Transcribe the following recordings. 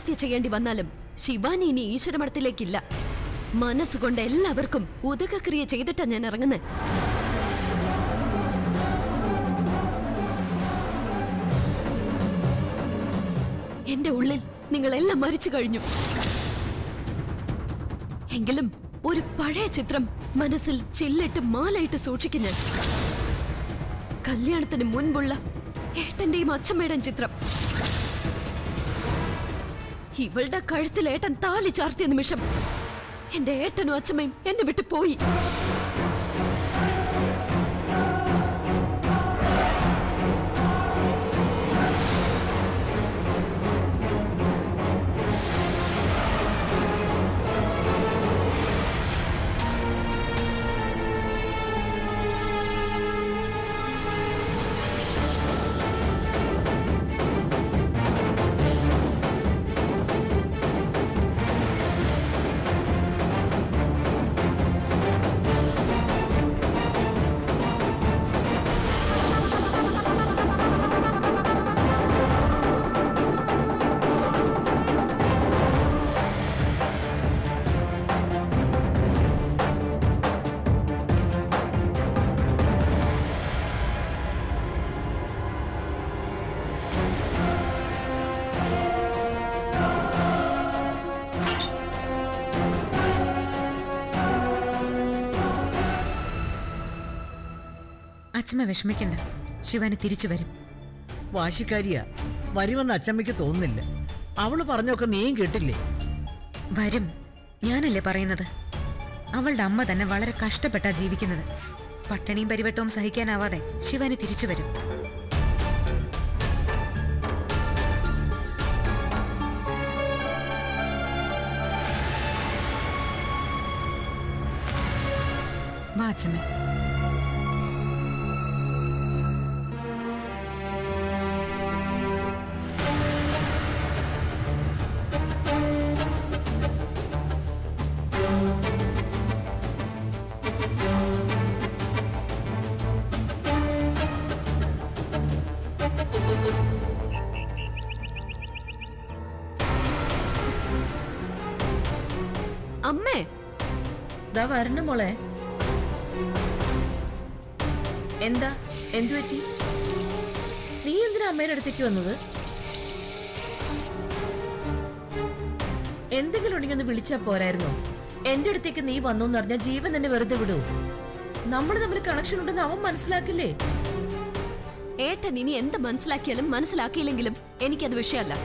ആത്മഹത്യ ചെയ്യേണ്ടി വന്നാലും ശിവാനി ഇനി ഈശ്വരമഠത്തിലേക്കില്ല മനസ്സുകൊണ്ട് എല്ലാവർക്കും ഉദകക്രിയ ചെയ്തിട്ടാ ഞാൻ ഇറങ്ങുന്നത് എന്റെ ഉള്ളിൽ നിങ്ങളെല്ലാം മരിച്ചു കഴിഞ്ഞു എങ്കിലും ഒരു പഴയ ചിത്രം മനസ്സിൽ ചില്ലിട്ട് മാലയിട്ട് സൂക്ഷിക്കും ഞാൻ കല്യാണത്തിന് മുൻപുള്ള ഏട്ടന്റെയും അച്ഛമ്മയുടെയും ചിത്രം ഇവളുടെ കഴുത്തിൽ ഏട്ടൻ താലി ചാർത്തിയ നിമിഷം എന്റെ ഏട്ടനും അച്ഛമ്മയും എന്നെ വിട്ടു പോയി അച്ഛമ്മ വിഷമിക്കണ്ട ശിവാനി തിരിച്ചു വരും വാശിക്കാരിയാ വരുമെന്ന് അച്ചമ്മയ്ക്ക് തോന്നുന്നില്ല അവള് പറഞ്ഞൊക്കെ നീയും കേട്ടില്ലേ വരും ഞാനല്ലേ പറയുന്നത് അവളുടെ അമ്മ തന്നെ വളരെ കഷ്ടപ്പെട്ടാ ജീവിക്കുന്നത് പട്ടിണിയും പരിവട്ടവും സഹിക്കാനാവാതെ ശിവാനി തിരിച്ചു വരും വാ അച്ഛമ്മേ അമ്മേ ദാ വരണ മോളെ എന്താ എന്തു പറ്റി നീ എന്തിനാ അമ്മയുടെ അടുത്തേക്ക് വന്നത് എന്തെങ്കിലും ഉണ്ടെങ്കിൽ ഒന്ന് വിളിച്ചാ പോരായിരുന്നോ എന്റെ അടുത്തേക്ക് നീ വന്നു എന്ന് പറഞ്ഞാൽ ജീവൻ തന്നെ വെറുതെ വിടൂ നമ്മൾ തമ്മിൽ കണക്ഷൻ ഉണ്ടെന്ന് അവൻ മനസ്സിലാക്കില്ലേ ഏട്ടൻ ഇനി എന്ത് മനസ്സിലാക്കിയാലും മനസ്സിലാക്കിയില്ലെങ്കിലും എനിക്കത് വിഷയമല്ല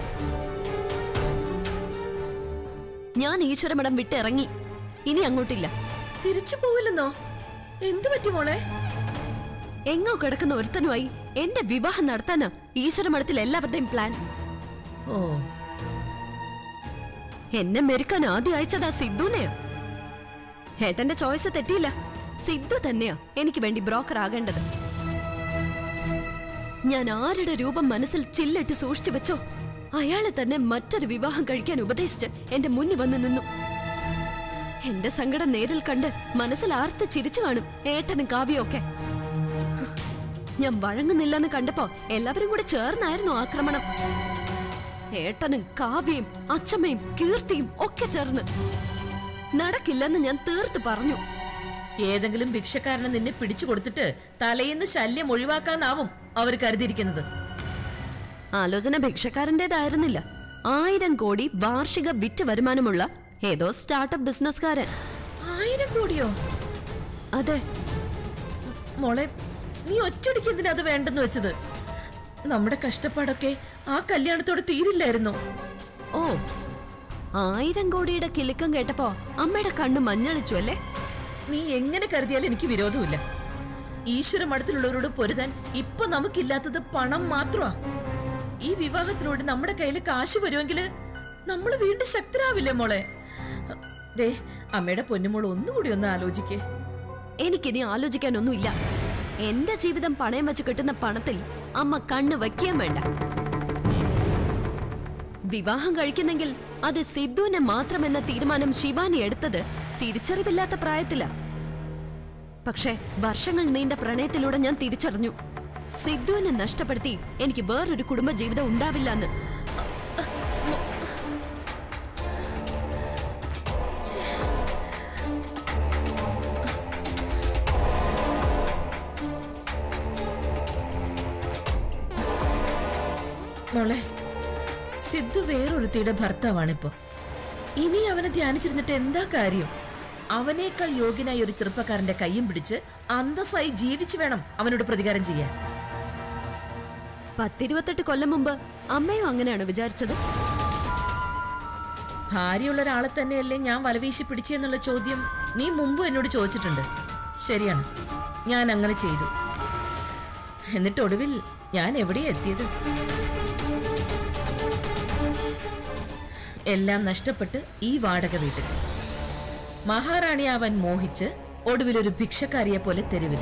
ഞാൻ ഈശ്വരമഠം വിട്ടിറങ്ങി ഇനി അങ്ങോട്ടില്ല തിരിച്ചു പോവില്ലെന്നോ എന്തു പറ്റി മോളെ എങ്ങോ കിടക്കുന്ന ഒരുത്തനുമായി എന്റെ വിവാഹം നടത്താനാ ഈശ്വരമഠത്തിൽ എല്ലാവരുടെയും പ്ലാൻ ഓ എന്നെ മെരുക്കാൻ ആദ്യം അയച്ചതാ സിദ്ധുനെയാ ഏട്ടന്റെ ചോയ്സ് തെറ്റിയില്ല സിദ്ധു തന്നെയാ എനിക്ക് വേണ്ടി ബ്രോക്കർ ആകേണ്ടത് ഞാൻ ആരുടെ രൂപം മനസ്സിൽ ചില്ലിട്ട് സൂക്ഷിച്ചു വെച്ചോ അയാളെ തന്നെ മറ്റൊരു വിവാഹം കഴിക്കാൻ ഉപദേശിച്ച് എന്റെ മുന്നിൽ വന്ന് നിന്നു എന്റെ സങ്കടം നേരിൽ കണ്ട് മനസ്സിൽ ആർത്ത് ചിരിച്ചു കാണും ഏട്ടനും കാവ്യൊക്കെ ഞാൻ വഴങ്ങുന്നില്ലെന്ന് കണ്ടപ്പോ എല്ലാവരും കൂടെ ചേർന്നായിരുന്നു ആക്രമണം ഏട്ടനും കാവ്യയും അച്ഛമ്മയും കീർത്തിയും ഒക്കെ ചേർന്ന് നടക്കില്ലെന്ന് ഞാൻ തീർത്ത് പറഞ്ഞു ഏതെങ്കിലും ഭിക്ഷക്കാരനെ നിന്നെ പിടിച്ചു കൊടുത്തിട്ട് തലയിന്ന് ശല്യം ഒഴിവാക്കാനാവും അവർ കരുതിയിരിക്കുന്നത് ആലോചന ഭിക്ഷക്കാരന്റേതായിരുന്നില്ല ആയിരം കോടി വാർഷിക വിറ്റ് വരുമാനമുള്ള ഏതോ സ്റ്റാർട്ടപ്പ് ബിസിനസ്കാരൻ ആയിരം കോടിയോ അതെ മോളെ നീ ഒറ്റടിക്ക് എന്തിനാ അത് വേണ്ടെന്ന് വെച്ചത് നമ്മുടെ കഷ്ടപ്പാടൊക്കെ ആ കല്യാണത്തോടെ തീരില്ലായിരുന്നോ ഓ ആയിരം കോടിയുടെ കിലുക്കം കേട്ടപ്പോ അമ്മയുടെ കണ്ണ് മഞ്ഞളിച്ചു അല്ലേ നീ എങ്ങനെ കരുതിയാലും എനിക്ക് വിരോധമില്ല ഈശ്വര മഠത്തിലുള്ളവരോട് പൊരുതാൻ ഇപ്പൊ നമുക്കില്ലാത്തത് പണം മാത്രമാ ഈ വിവാഹത്തിലൂടെ നമ്മുടെ കയ്യിൽ കാശ് വരുമെങ്കിൽ നമ്മൾ വീണ്ടും ശക്തരാവില്ലേ മോളെ ദേ അമ്മയുടെ പൊന്നുമോൾ ഒന്നുകൂടി ഒന്ന് ആലോചിക്കേ എനിക്കിനി ആലോചിക്കാനൊന്നുമില്ല എന്റെ ജീവിതം പണയം വെച്ച് കിട്ടുന്ന പണത്തിൽ അമ്മ കണ്ണ് വയ്ക്കാൻ വേണ്ട വിവാഹം കഴിക്കുന്നെങ്കിൽ അത് സിദ്ധുവിനെ മാത്രമെന്ന തീരുമാനം ശിവാനി എടുത്തത് തിരിച്ചറിവില്ലാത്ത പ്രായത്തില പക്ഷേ വർഷങ്ങൾ നീണ്ട പ്രണയത്തിലൂടെ ഞാൻ തിരിച്ചറിഞ്ഞു സിദ്ധുവിനെ നഷ്ടപ്പെടുത്തി എനിക്ക് വേറൊരു കുടുംബ ജീവിതം ഉണ്ടാവില്ലെന്ന് മോളെ സിദ്ധു വേറൊരുത്തിയുടെ ഭർത്താവാണിപ്പോ ഇനി അവനെ ധ്യാനിച്ചിരുന്നിട്ട് എന്താ കാര്യം അവനേക്കാൾ യോഗ്യനായ ഒരു ചെറുപ്പക്കാരന്റെ കയ്യും പിടിച്ച് അന്തസ്സായി ജീവിച്ചു വേണം അവനോട് പ്രതികാരം ചെയ്യാൻ പത്തിരുപത്തെട്ട് കൊല്ലം മുമ്പ് അമ്മയും അങ്ങനെയാണ് വിചാരിച്ചത് ഭാര്യയുള്ള ഒരാളെ തന്നെയല്ലേ ഞാൻ വലവീശി പിടിച്ചെന്നുള്ള ചോദ്യം നീ മുമ്പ് എന്നോട് ചോദിച്ചിട്ടുണ്ട് ശരിയാണ് ഞാൻ അങ്ങനെ ചെയ്തു എന്നിട്ട് ഒടുവിൽ ഞാൻ എവിടെയാ എത്തിയത് എല്ലാം നഷ്ടപ്പെട്ട് ഈ വാടക വീട്ടിൽ മഹാറാണി അവൻ മോഹിച്ച് ഒടുവിൽ ഒരു ഭിക്ഷക്കാരിയെ പോലെ തെരുവിൽ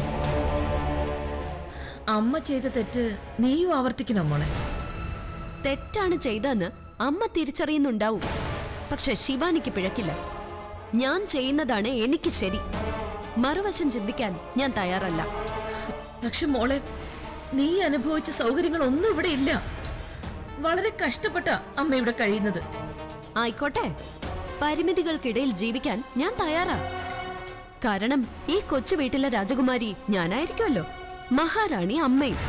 അമ്മ ചെയ്ത തെറ്റ് നീയും ആവർത്തിക്കണോ മോളെ തെറ്റാണ് ചെയ്തതെന്ന് അമ്മ തിരിച്ചറിയുന്നുണ്ടാവും പക്ഷെ ശിവാനിക്ക് പിഴക്കില്ല ഞാൻ ചെയ്യുന്നതാണ് എനിക്ക് ശരി മറുവശം ചിന്തിക്കാൻ ഞാൻ തയ്യാറല്ല പക്ഷെ മോളെ നീ അനുഭവിച്ച സൗകര്യങ്ങൾ ഒന്നും ഇവിടെ ഇല്ല വളരെ കഷ്ടപ്പെട്ട അമ്മ ഇവിടെ കഴിയുന്നത് ആയിക്കോട്ടെ പരിമിതികൾക്കിടയിൽ ജീവിക്കാൻ ഞാൻ തയ്യാറാ കാരണം ഈ കൊച്ചു വീട്ടിലെ രാജകുമാരി ഞാനായിരിക്കുമല്ലോ മഹാറാണി അമ്മയും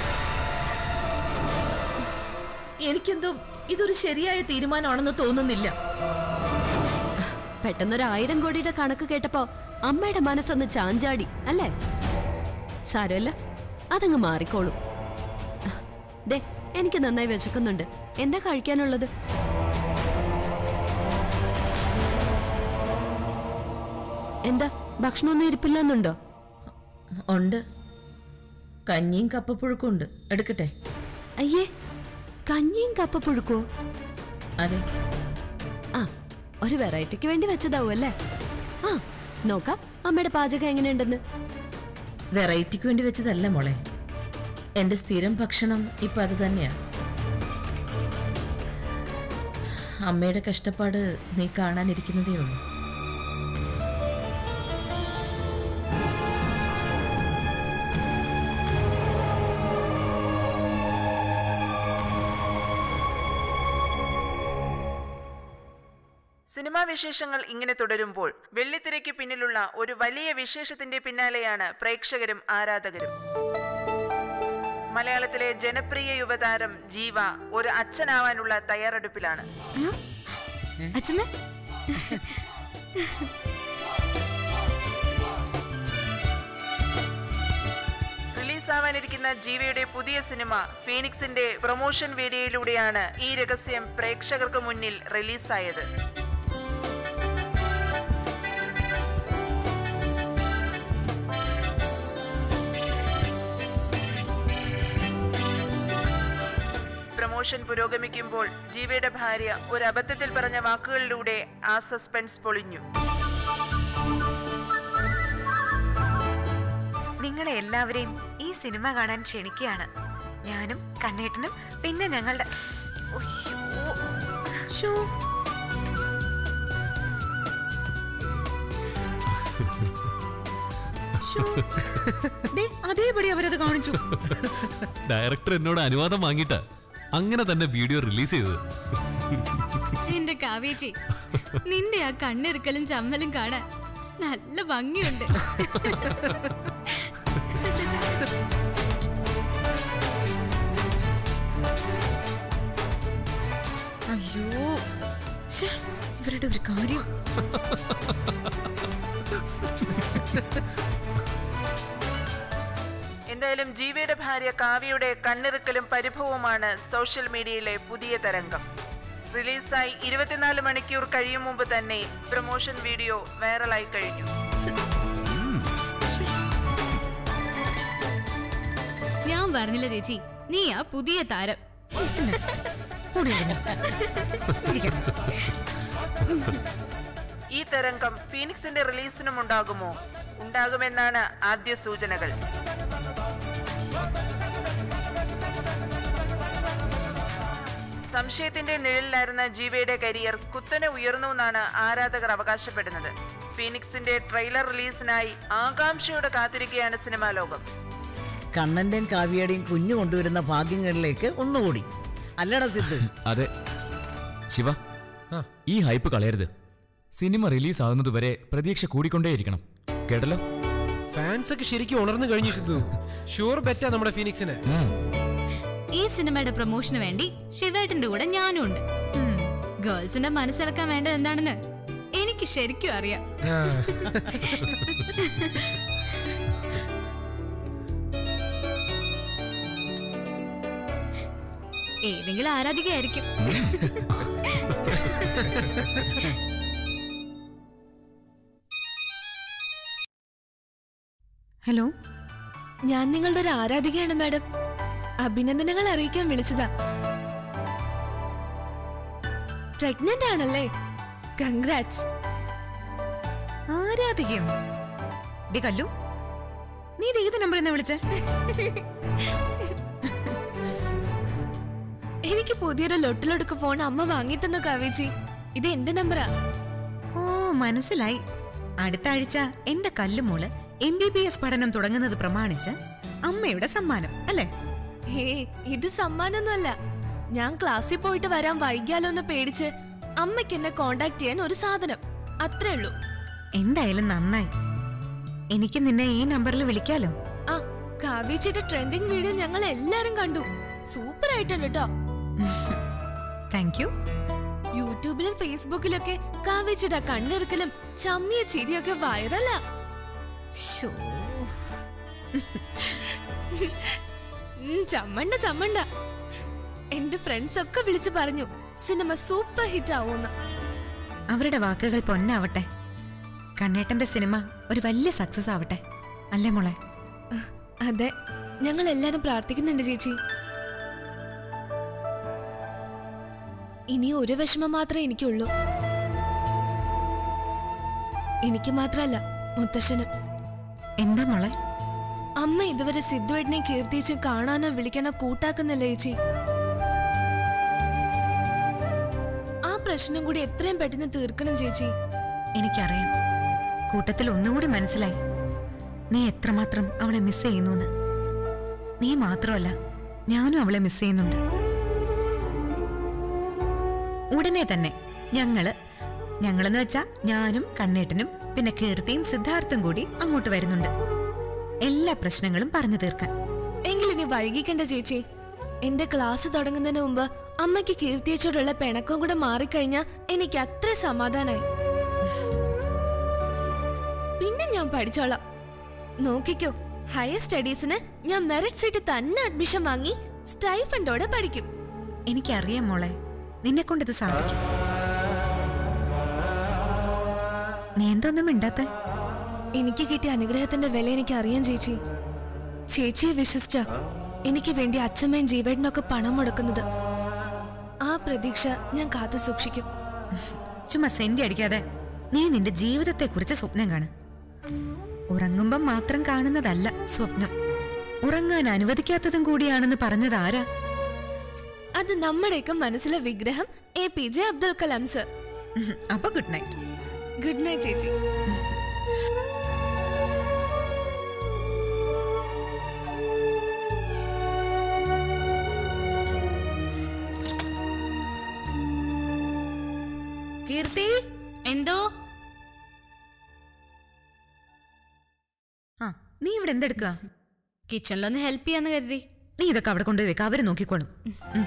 എനിക്കെന്തോ ഇതൊരു ശരിയായ തീരുമാനമാണെന്ന് തോന്നുന്നില്ല പെട്ടെന്നൊരു ആയിരം കോടിയുടെ കണക്ക് കേട്ടപ്പോ അമ്മയുടെ മനസ്സൊന്ന് ചാഞ്ചാടി അല്ലേ സാരമല്ല അതങ്ങ് മാറിക്കോളും ദേ എനിക്ക് നന്നായി വിശക്കുന്നുണ്ട് എന്താ കഴിക്കാനുള്ളത് എന്താ ഭക്ഷണമൊന്നും ഇരിപ്പില്ലെന്നുണ്ടോ ഉണ്ട് കഞ്ഞിയും കപ്പപ്പുഴുക്കും ഉണ്ട് എടുക്കട്ടെ അയ്യേ കഞ്ഞിയും കപ്പപ്പുഴുക്കോ അതെ ആ ഒരു വെറൈറ്റിക്ക് വേണ്ടി വെച്ചതാവും അല്ലേ ആ നോക്കാം അമ്മയുടെ പാചകം എങ്ങനെയുണ്ടെന്ന് വെറൈറ്റിക്ക് വേണ്ടി വെച്ചതല്ല മോളെ എന്റെ സ്ഥിരം ഭക്ഷണം ഇപ്പൊ അത് തന്നെയാ അമ്മയുടെ കഷ്ടപ്പാട് നീ കാണാനിരിക്കുന്നതേ ഉള്ളൂ സിനിമാ വിശേഷങ്ങൾ ഇങ്ങനെ തുടരുമ്പോൾ വെള്ളിത്തിരയ്ക്ക് പിന്നിലുള്ള ഒരു വലിയ വിശേഷത്തിന്റെ പിന്നാലെയാണ് പ്രേക്ഷകരും ആരാധകരും മലയാളത്തിലെ ജനപ്രിയ യുവതാരം ജീവ ഒരു അച്ഛനാവാനുള്ള തയ്യാറെടുപ്പിലാണ് അച്ഛമ്മ റിലീസാവാനിരിക്കുന്ന ജീവയുടെ പുതിയ സിനിമ ഫീനിക്സിന്റെ പ്രൊമോഷൻ വീഡിയോയിലൂടെയാണ് ഈ രഹസ്യം പ്രേക്ഷകർക്ക് മുന്നിൽ റിലീസായത് പ്രൊമോഷൻ പുരോഗമിക്കുമ്പോൾ ജീവയുടെ ഭാര്യ ഒരു അബദ്ധത്തിൽ പറഞ്ഞ വാക്കുകളിലൂടെ ആ സസ്പെൻസ് പൊളിഞ്ഞു നിങ്ങളെ എല്ലാവരെയും ഈ സിനിമ കാണാൻ ക്ഷണിക്കുകയാണ് ഞാനും കണ്ണേട്ടനും പിന്നെ ഞങ്ങളുടെ ഉയ്യോ. Show show. ദേ, അതേപടി അവരത് കാണിച്ചു ഡയറക്ടർ എന്നോട് അനുവാദം വാങ്ങിയിട്ട് അങ്ങനെ തന്നെ വീഡിയോ റിലീസ് ചെയ്തത് എന്റെ കാവേച്ചി നിന്റെ ആ കണ്ണെറുക്കലും ചമ്മലും കാണാൻ നല്ല ഭംഗിയുണ്ട് അയ്യോ ശ്ശേ, ഇവരുടെ ഒരു കാര്യം എന്തായാലും ജീവയുടെ ഭാര്യ കാവ്യയുടെ കണ്ണിറുക്കലും പരിഭവവുമാണ് സോഷ്യൽ മീഡിയയിലെ പുതിയ തരംഗം റിലീസായി ഇരുപത്തിനാല് മണിക്കൂർ കഴിയും മുമ്പ് തന്നെ പ്രൊമോഷൻ വീഡിയോ വൈറലായി കഴിഞ്ഞു ഞാൻ പറഞ്ഞില്ല ചേച്ചി നീ ആ പുതിയ താരം ഓടി വരുന്നു. ചിരിക്കണം. ഈ തരംഗം ഫീനിക്സിന്റെ റിലീസിനും ഉണ്ടാകുമോ ഉണ്ടാകുമെന്നാണ് ആദ്യ സൂചനകൾ സംശയത്തിന്റെ നിഴലിലായിരുന്ന ജീവയുടെ കരിയർ കുത്തനെ ഉയർന്നു എന്നാണ് ആരാധകർ അവകാശപ്പെടുന്നത് ഫീനിക്സിന്റെ ട്രെയിലർ റിലീസിനായി ആകാംക്ഷയോടെ കാത്തിരിക്കുകയാണ് സിനിമാ ലോകം കണ്ണന്റെയും കാവ്യയുടെയും കുഞ്ഞു കൊണ്ടുവരുന്ന ഭാഗ്യങ്ങളിലേക്ക് ഒന്നുകൂടി അല്ലടാ സിദ്ധു അതെ ശിവ ഈ ഹൈപ്പ് കളയരുത് സിനിമ റിലീസ് ആകുന്നതുവരെ പ്രതീക്ഷ കൂടിക്കൊണ്ടേയിരിക്കണം കേട്ടല്ലോ ഫാൻസ് ഒക്കെ ശരിക്കും ഉണർന്നു കഴിഞ്ഞു സിദ്ധു ഷുവർ ബെറ്റാ നമ്മുടെ ഫീനിക്സിന് ഈ സിനിമയുടെ പ്രൊമോഷന് വേണ്ടി ശിവേട്ടന്റെ കൂടെ ഞാനും ഉണ്ട് ഗേൾസിന്റെ മനസ്സിലാക്കാൻ വേണ്ടത് എന്താണെന്ന് എനിക്ക് ശരിക്കും അറിയാം ഏതെങ്കിലും ആരാധികയായിരിക്കും ഹലോ ഞാൻ നിങ്ങളുടെ ഒരു ആരാധികയാണ് മാഡം അഭിനന്ദനങ്ങൾ അറിയിക്കാൻ വിളിച്ചതാ പ്രഗ്നന്റ് ആണല്ലേ കൺഗ്രാറ്റ്സ് ആരാധികയോ ഡി കല്ലു നീ ഇത് ഏത് നമ്പർ എന്നാ വിളിച്ചേ എനിക്ക് പുതിയൊരു ലൊട്ടിലൊടുക്ക് ഫോൺ അമ്മ വാങ്ങിത്തന്ന കവിച്ചി ഇത് എന്റെ നമ്പറാ ഓ മനസ്സിലായി അടുത്ത ആഴ്ച എന്റെ കല്ലുമോള് എം ബി ബി എസ് പഠനം തുടങ്ങുന്നത് പ്രമാണിച്ച് അമ്മയുടെ സമ്മാനം അല്ലേ ഹേ ഇത് സമ്മാനമൊന്നുമല്ല ഞാൻ ക്ലാസ്സിൽ പോയിട്ട് വരാൻ വൈകിയാലോ എന്ന് പേടിച്ച് അമ്മയ്ക്ക് എന്നെ കോണ്ടാക്ട് ചെയ്യാൻ ഒരു സാധനം അത്രേ ഉള്ളൂ എന്തായാലും നന്നായി എനിക്ക് നിന്നെ ഈ നമ്പറിൽ വിളിക്കാലോ ആ കാവ്യച്ചിയുടെ ട്രെൻഡിങ് വീഡിയോ ഞങ്ങൾ എല്ലാരും കണ്ടു സൂപ്പർ ആയിട്ടുണ്ട് കേട്ടോ താങ്ക് യു യൂട്യൂബിലും ഫേസ്ബുക്കിലൊക്കെ കാവ്യച്ചിയുടെ കണ്ണിറുക്കലും ചമ്മിയ ചിരിയൊക്കെ വൈറലാ ഉം, ചമ്മണ്ട ചമ്മണ്ട എന്റെ ഫ്രണ്ട്സ് ഒക്കെ വിളിച്ചു പറഞ്ഞു സിനിമ സൂപ്പർ ഹിറ്റ് ആവൂന്ന് അവരുടെ വാക്കുകൾ പൊന്നാവട്ടെ കണ്ണേട്ടന്റെ സിനിമ ഒരു വലിയ സക്സസ് ആവട്ടെ അല്ലേ മോളെ അതെ ഞങ്ങൾ എല്ലാരും പ്രാർത്ഥിക്കുന്നുണ്ട് ചേച്ചി ഇനി ഒരു വിഷമം മാത്രമേ എനിക്കുള്ളൂ എനിക്ക് മാത്രല്ല മുത്തശ്ശനും എന്താ മോളെ അമ്മ ഇതുവരെ സിദ്ധുവേട്ടനെ കീർത്തിച്ച് കാണാനോ വിളിക്കാനോ കൂട്ടാക്കുന്നില്ല ചേച്ചി ആ പ്രശ്നം കൂടി എത്രയും പെട്ടെന്ന് തീർക്കണം ചേച്ചി എനിക്കറിയാം കൂട്ടത്തിൽ ഒന്നുകൂടി മനസ്സിലായി നീ എത്രമാത്രം അവളെ മിസ് ചെയ്യുന്നു നീ മാത്രമല്ല ഞാനും അവളെ മിസ് ചെയ്യുന്നുണ്ട് ഉടനെ തന്നെ ഞങ്ങള് ഞങ്ങളെന്ന് വെച്ചാ ഞാനും കണ്ണേട്ടനും പിന്നെ കീർത്തിയും സിദ്ധാർത്ഥും കൂടി അങ്ങോട്ട് വരുന്നുണ്ട് എല്ലാ പ്രശ്നങ്ങളും പറഞ്ഞു തീർക്കാൻ എങ്കിലിനി വൈകിക്കണ്ട ചേച്ചി എന്റെ ക്ലാസ് തുടങ്ങുന്നതിന് മുമ്പ് അമ്മയ്ക്ക് കീർത്തിയച്ചോടുള്ള പിണക്കം കൂടെ മാറിക്കഴിഞ്ഞാ എനിക്ക് അത്ര സമാധാനായി പിന്നെ ഞാൻ പഠിച്ചോളാം നോക്കിക്കോ ഹയർ സ്റ്റഡീസിന് ഞാൻ മെറിറ്റ് സീറ്റ് തന്നെ അഡ്മിഷൻ വാങ്ങി സ്റ്റൈഫൻഡോടെ പഠിക്കും എനിക്കറിയാം മോളെ നിന്നെ കൊണ്ടിത് സാധിക്കും നീ എന്തൊന്നും മിണ്ടാത്ത എനിക്ക് കിട്ടിയ അനുഗ്രഹത്തിന്റെ വില എനിക്ക് അറിയാം ചേച്ചി ചേച്ചിയെ വിശ്വസിച്ച എനിക്ക് വേണ്ടി അച്ഛമ്മയും ജീവേട്ടനൊക്കെ പണം മുടക്കുന്നത് ആ പ്രതീക്ഷ ഞാൻ കാത്തു സൂക്ഷിക്കും ചുമ്മാ സെന്റി അടിക്കാതെ നീ നിന്റെ ജീവിതത്തെ കുറിച്ച് സ്വപ്നം കാണ് ഉറങ്ങുമ്പം മാത്രം കാണുന്നതല്ല സ്വപ്നം ഉറങ്ങാൻ അനുവദിക്കാത്തതും കൂടിയാണെന്ന് പറഞ്ഞത് ആരാ അത് നമ്മുടെയൊക്കെ മനസ്സിലെ വിഗ്രഹം A P J Abdul Kalam sir അപ്പൊ ഗുഡ് നൈറ്റ് ഗുഡ് നൈറ്റ് ചേച്ചി കീർത്തി എന്തോ ആ നീ ഇവിടെ എന്തെടുക്കുക കിച്ചണിലൊന്ന് ഹെൽപ്പ് ചെയ്യാന്ന് കരുതി നീ ഇതൊക്കെ അവിടെ കൊണ്ടുപോയി വെക്ക അവര് നോക്കിക്കോളും ഉം.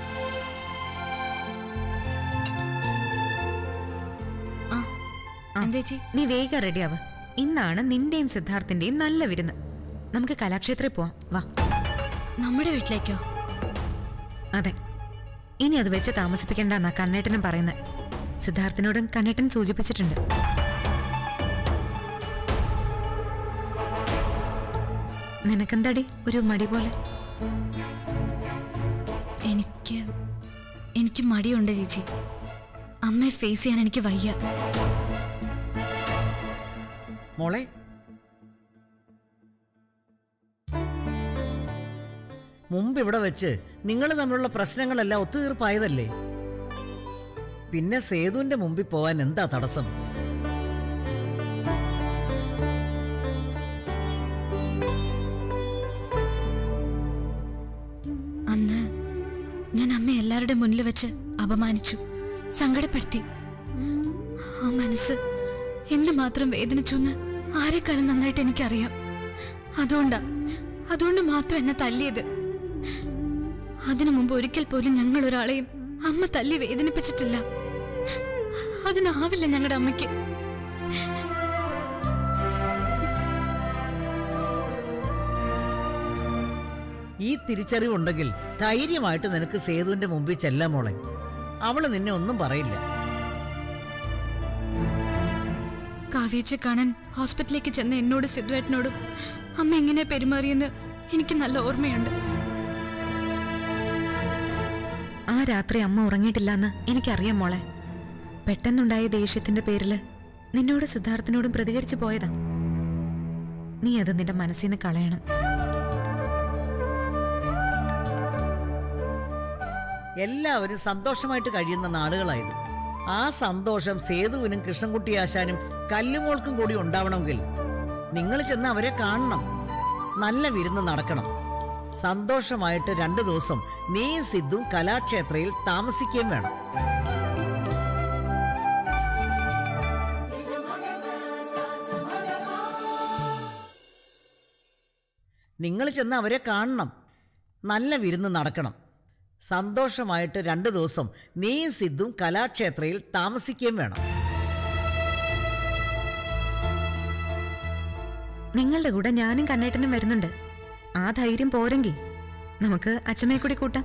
ആ ആ, എന്താ ചേച്ചി നീ വേഗം റെഡിയാവ് ഇന്നാണ് നിന്റെയും സിദ്ധാർത്ഥിന്റെയും നല്ല വിരുന്ന് നമുക്ക് കലാക്ഷേത്രയിൽ പോവാം വാ നമ്മുടെ വീട്ടിലേക്കോ അതെ ഇനി അത് വെച്ച് താമസിപ്പിക്കണ്ടെന്നാ കണ്ണേട്ടനും പറയുന്നത് സിദ്ധാർത്ഥിനോടും കണ്ണേട്ടൻ സൂചിപ്പിച്ചിട്ടുണ്ട് നിനക്കെന്താടി ഒരു മടി പോലെ എനിക്ക് എനിക്ക് മടിയുണ്ട് ചേച്ചി അമ്മയെ ഫേസ് ചെയ്യാൻ എനിക്ക് വയ്യ മോളെ മുമ്പ് ഇവിടെ വെച്ച് നിങ്ങൾ തമ്മിലുള്ള പ്രശ്നങ്ങളെല്ലാം ഒത്തുതീർപ്പായതല്ലേ പിന്നെ സേതുവിന്റെ മുമ്പിൽ പോവാൻ എന്താ തടസ്സം അന്ന് ഞാൻ അമ്മ എല്ലാവരുടെ മുന്നിൽ വെച്ച് അപമാനിച്ചു സങ്കടപ്പെടുത്തി ആ മനസ്സ് എന്തുമാത്രം വേദനിച്ചു എന്ന് ആരെക്കാളും നന്നായിട്ട് എനിക്കറിയാം അതുകൊണ്ടാ അതുകൊണ്ട് മാത്രം എന്നെ തല്ലിയത് അതിനു മുമ്പ് ഒരിക്കൽ പോലും ഞങ്ങൾ ഒരാളെയും അമ്മ തല്ലി വേദനിപ്പിച്ചിട്ടില്ല അതിനാവില്ല ഞങ്ങളുടെ അമ്മയ്ക്ക് ഈ തിരിച്ചറിവുണ്ടെങ്കിൽ ധൈര്യമായിട്ട് നിനക്ക് സേതുവിന്റെ മുമ്പിൽ ചെല്ലാൻ മോളെ അവള് നിന്നെ ഒന്നും പറയില്ല കാവ്യച്ചെ കാണാൻ ഹോസ്പിറ്റലിലേക്ക് ചെന്ന എന്നോട് സിദ്ധുവേട്ടനോടും അമ്മ എങ്ങനെ പെരുമാറിയെന്ന് എനിക്ക് നല്ല ഓർമ്മയുണ്ട് ആ രാത്രി അമ്മ ഉറങ്ങിയിട്ടില്ലെന്ന് എനിക്കറിയാം മോളെ പെട്ടെന്നുണ്ടായ ദേഷ്യത്തിന്റെ പേരില് നിന്നോട് സിദ്ധാർത്ഥനോടും പ്രതികരിച്ചു പോയതാ നീ അത് നിന്റെ മനസ്സിൽ നിന്ന് കളയണം എല്ലാവരും സന്തോഷമായിട്ട് കഴിയുന്ന നാളുകളായത് ആ സന്തോഷം സേതുവിനും കൃഷ്ണൻകുട്ടി ആശാനും കല്ലുമോൾക്കും കൂടി ഉണ്ടാവണമെങ്കിൽ നിങ്ങൾ ചെന്ന് അവരെ കാണണം നല്ല വിരുന്ന് നടക്കണം സന്തോഷമായിട്ട് രണ്ടു ദിവസം നീ സിദ്ധും കലാക്ഷേത്രയിൽ താമസിക്കുകയും വേണം നിങ്ങൾ ചെന്ന് അവരെ കാണണം നല്ല വിരുന്ന് നടക്കണം സന്തോഷമായിട്ട് രണ്ടു ദിവസം നീ സിദ്ധും കലാക്ഷേത്രയിൽ താമസിക്കുകയും വേണം നിങ്ങളുടെ കൂടെ ഞാനും കണ്ണേട്ടനും വരുന്നുണ്ട് ആ ധൈര്യം പോരെങ്കിൽ നമുക്ക് അച്ഛമ്മയെ കൂടി കൂട്ടാം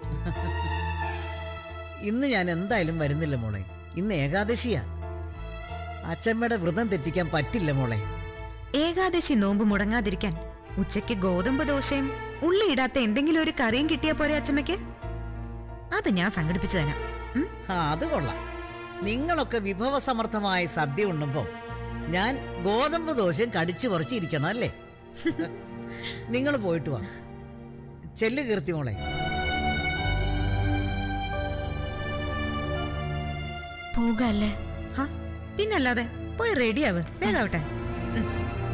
ഇന്ന് ഞാൻ എന്തായാലും വരുന്നില്ല മോളെ ഇന്ന് ഏകാദശിയാ അച്ഛമ്മയുടെ വ്രതം തെറ്റിക്കാൻ പറ്റില്ല മോളെ ഏകാദശി നോമ്പ് മുടങ്ങാതിരിക്കാൻ ഉച്ചയ്ക്ക് ഗോതമ്പ് ദോശയും ഉള്ളിയിടാത്ത എന്തെങ്കിലും ഒരു കറിയും കിട്ടിയാ പോരെ അച്ഛമ്മയ്ക്ക് അത് ഞാൻ സംഘടിപ്പിച്ചു തരാം ഉം? ആ അത് കൊള്ളാം നിങ്ങളൊക്കെ വിഭവസമർത്ഥമായ സദ്യ ഉണ്ണുമ്പോൾ ഞാൻ ഗോതമ്പ് ദോശയും കടിച്ചു കുറച്ചിരിക്കണം അല്ലേ നിങ്ങൾ പോയിട്ട് വാ ചെല്ലു കീർത്തി മോളെ പോകല്ലേ ഹ, പിന്നല്ലാതെ പോയി റെഡിയാവ് വേഗാവട്ടെ ഉം.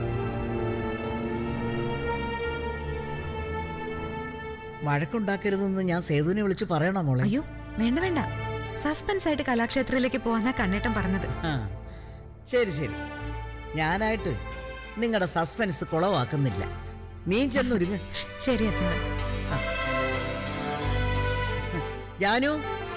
വഴക്കുണ്ടാക്കരുതെന്ന് ഞാൻ സേതുവിനെ വിളിച്ച് പറയണോ മോളെ അയ്യോ വേണ്ട വേണ്ട സസ്പെൻസ് ആയിട്ട് കലാക്ഷേത്രത്തിലേക്ക് പോവാന്നാ കണ്ണേട്ടൻ പറഞ്ഞത് ആ ശരി ശരി ഞാനായിട്ട് നിങ്ങളുടെ സസ്പെൻസ് കുളവാക്കുന്നില്ല നീ ചെന്നൊരുങ്ങ് ശരി അച്ഛമ്മ ജാനു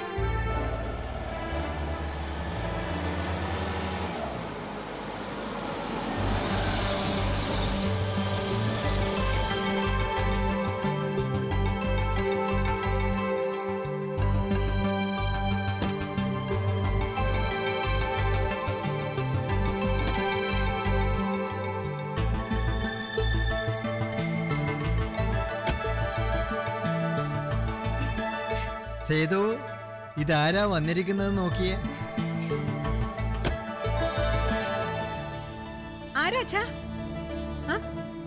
സേതു ഇതാരാ വന്നിരിക്കുന്നത് നോക്കിയേ ആരാച്ചാ ആ?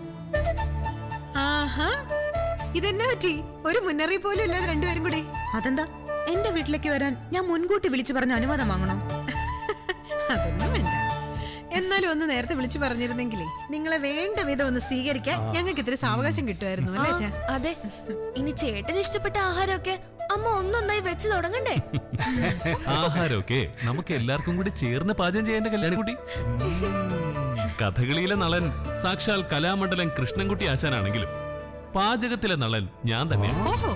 ആഹാ ഇതെന്നെ പറ്റി ഒരു മുന്നറിയിപ്പ് പോലും ഇല്ലാതെ രണ്ടുപേരും കൂടി അതെന്താ എന്റെ വീട്ടിലേക്ക് വരാൻ ഞാൻ മുൻകൂട്ടി വിളിച്ചു പറഞ്ഞ അനുവാദം വാങ്ങണോ അതൊന്നും വേണ്ട എന്നാലും ഒന്ന് നേരത്തെ വിളിച്ചു പറഞ്ഞിരുന്നെങ്കിലേ നിങ്ങളെ വേണ്ട വിധം ഒന്ന് സ്വീകരിക്കാൻ ഞങ്ങൾക്ക് ഇത്തിരി സാവകാശം കിട്ടുമായിരുന്നു അല്ലേ അച്ഛാ അതെ ഇനി ചേട്ടന് ഇഷ്ടപ്പെട്ട ആഹാരമൊക്കെ അമ്മ ഒന്നൊന്നായി വെച്ച് തുടങ്ങണ്ടേ ആഹാരമൊക്കെ നമുക്ക് എല്ലാവർക്കും കൂടി ചേർന്ന് പാചകം ചെയ്യേണ്ട കല്യാണിക്കുട്ടി കഥകളിയിലെ നളൻ സാക്ഷാൽ കലാമണ്ഡലം കൃഷ്ണൻകുട്ടി ആശാനാണെങ്കിലും പാചകത്തിലെ നളൻ ഞാൻ തന്നെയാണ് ഓഹോ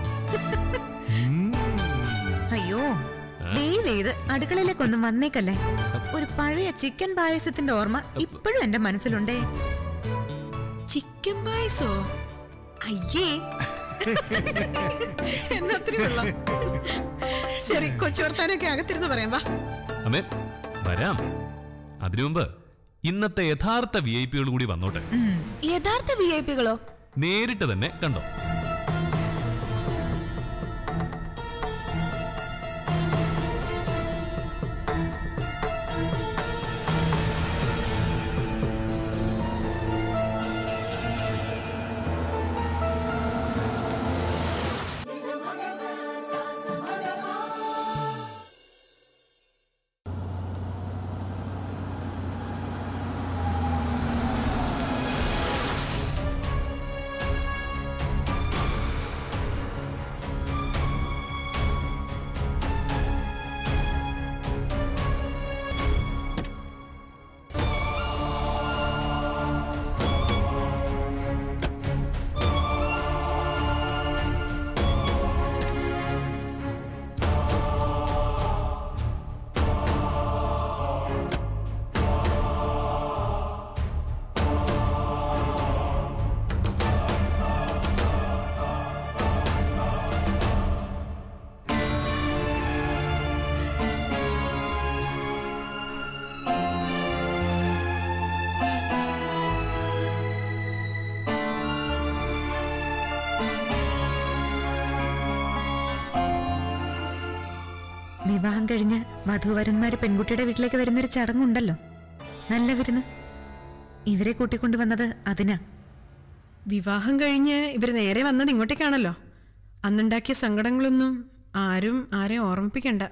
അയ്യോ ദയവേത് അടുക്കളയിലേക്കൊന്നും വന്നേക്കല്ലേ ഒരു പഴയ ചിക്കൻ പായസത്തിന്റെ ഓർമ്മ ഇപ്പോഴും എന്റെ മനസ്സിലുണ്ടേ ചിക്കൻ പായസോ അയ്യേ എന്നാ ഒത്തിരി വെള്ളം ശരി കൊച്ചുവർത്താനൊക്കെ അകത്തിരുന്ന് പറയാം വാ അമ്മേ വരാം അതിനു മുമ്പ് ഇന്നത്തെ യഥാർത്ഥ വി ഐ പികൾ കൂടി വന്നോട്ടെ യഥാർത്ഥ വി ഐ പികളോ നേരിട്ട് തന്നെ കണ്ടോ വിവാഹം കഴിഞ്ഞ് വധൂവരന്മാര് പെൺകുട്ടിയുടെ വീട്ടിലേക്ക് വരുന്നൊരു ചടങ്ങുണ്ടല്ലോ നല്ല വിരുന്ന് ഇവരെ കൂട്ടിക്കൊണ്ടുവന്നത് അതിനാ വിവാഹം കഴിഞ്ഞ് ഇവർ നേരെ വന്നത് ഇങ്ങോട്ടേക്കാണല്ലോ അന്നുണ്ടാക്കിയ സങ്കടങ്ങളൊന്നും ആരും ആരെയും ഓർമ്മിപ്പിക്കണ്ട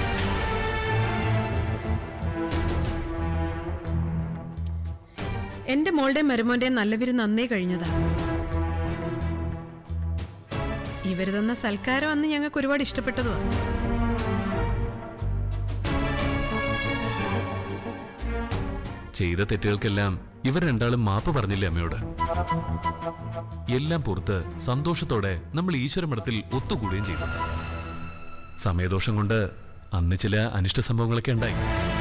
എന്റെ മോളുടെയും മരുമോന്റെയും നല്ല വിരുന്ന് അന്നേ കഴിഞ്ഞതാ ഇവർ തന്ന സൽക്കാരം അന്ന് ഞങ്ങൾക്ക് ഒരുപാട് ഇഷ്ടപ്പെട്ടതുവാ ചെയ്ത തെറ്റുകൾക്കെല്ലാം ഇവർ രണ്ടാളും മാപ്പ് പറഞ്ഞില്ലേ അമ്മയോട് എല്ലാം പുറത്ത് സന്തോഷത്തോടെ നമ്മൾ ഈശ്വര മഠത്തിൽ ഒത്തുകൂടുകയും ചെയ്തു സമയദോഷം കൊണ്ട് അന്ന് ചില അനിഷ്ട സംഭവങ്ങളൊക്കെ ഉണ്ടായി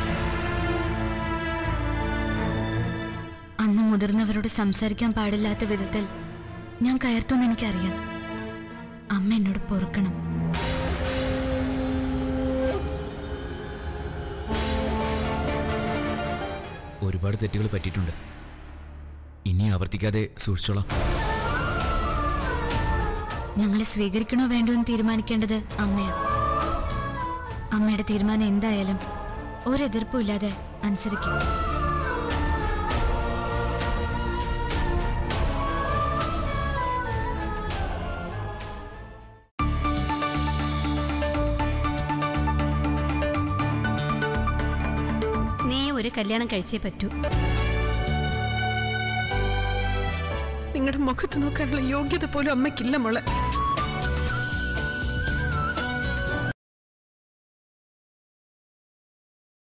അന്ന് മുതിർന്നവരോട് സംസാരിക്കാൻ പാടില്ലാത്ത വിധത്തിൽ ഞാൻ കയർത്തുമെന്ന് എനിക്കറിയാം അമ്മ എന്നോട് പൊറുക്കണം ഒരുപാട് തെറ്റുകൾ പറ്റിയിട്ടുണ്ട് ഇനി ആവർത്തിക്കാതെ സൂക്ഷിച്ചോളാം ഞങ്ങളെ സ്വീകരിക്കണോ വേണ്ടോ എന്ന് തീരുമാനിക്കേണ്ടത് അമ്മയാ അമ്മയുടെ തീരുമാനം എന്തായാലും ഒരെതിർപ്പും ഇല്ലാതെ അനുസരിക്കും നീ ഒരു കല്യാണം കഴിച്ചേ പറ്റൂ നിങ്ങളുടെ മുഖത്ത് നോക്കാനുള്ള യോഗ്യത പോലും അമ്മയ്ക്കില്ല മോളെ